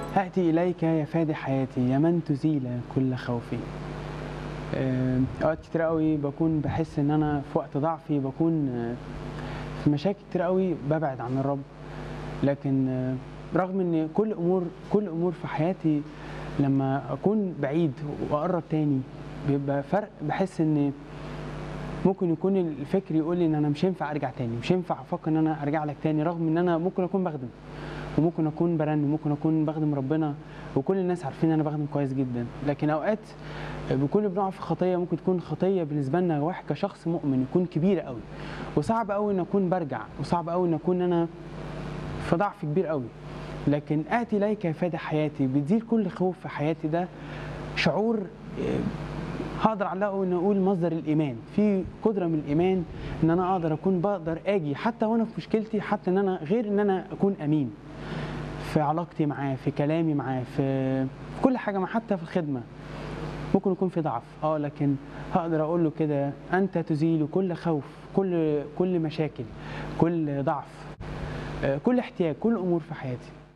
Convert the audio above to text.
آتي إليك يا فادي حياتي يا من تزيل كل خوفي آه، أوقات كتير قوي بكون بحس إن أنا في وقت ضعفي بكون آه، في مشاكل كتير قوي ببعد عن الرب لكن آه، رغم إن كل أمور كل أمور في حياتي لما أكون بعيد وأقرب تاني بيبقى فرق بحس إن ممكن يكون الفكر يقول لي ان انا مش هينفع ارجع تاني مش هينفع افكر ان انا ارجع لك تاني رغم ان انا ممكن اكون بخدم وممكن اكون برنم ممكن اكون بخدم ربنا وكل الناس عارفين ان انا بخدم كويس جدا لكن اوقات بنكون بنقع في خطيه ممكن تكون خطيه بالنسبه لنا واحد كشخص مؤمن يكون كبيره قوي وصعب قوي ان اكون برجع وصعب قوي ان اكون انا في ضعف كبير قوي لكن اتي اليك يا فادي حياتي بتزيل كل خوف في حياتي ده شعور آه، هقدر اعلقه ان اقول مصدر الايمان في قدره من الايمان ان انا اقدر اكون بقدر اجي حتى وانا في مشكلتي حتى ان انا غير ان انا اكون امين في علاقتي معاه في كلامي معاه في كل حاجه معاه حتى في الخدمه ممكن يكون في ضعف اه لكن هقدر اقول له كده انت تزيل كل خوف كل كل مشاكل كل ضعف آه، كل احتياج كل امور في حياتي